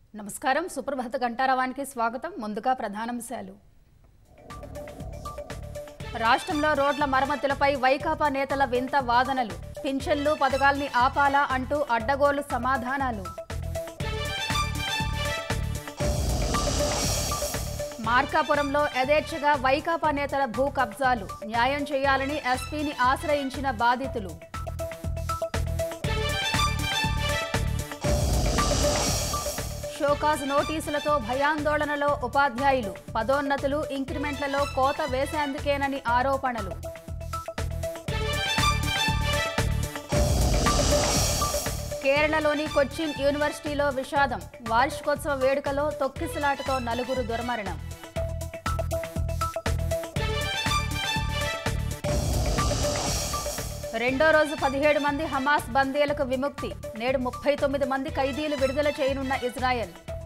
నమస్కారం సుప్రభాత గంటారవానికి స్వాగతం ముందుగా ప్రధానాంశాలు రాష్ట్రంలో రోడ్ల మరమ్మతులపై వైకాపా నేతల వింత వాదనలు పింఛన్లు పథకాల్ని ఆపాలా అంటూ అడ్డగోలు సమాధానాలు మార్కాపురంలో యథేచ్ఛగా వైకాపా నేతల భూ కబ్జాలు న్యాయం చేయాలని ఎస్పీని ఆశ్రయించిన బాధితులు షోకాజ్ నోటీసులతో భయాందోళనలో ఉపాధ్యాయులు పదోన్నతులు ఇంక్రిమెంట్లలో కోత వేసేందుకేనని ఆరోపణలు కేరళలోని కొచ్చిన్ యూనివర్సిటీలో విషాదం వార్షికోత్సవ వేడుకలో తొక్కిసలాటతో నలుగురు దుర్మరణం రెండో రోజు పదిహేడు మంది హమాస్ బందీలకు విముక్తి నేడు ముప్పై తొమ్మిది మంది ఖైదీలు విడుదల చేయనున్న ఇజ్రాయెల్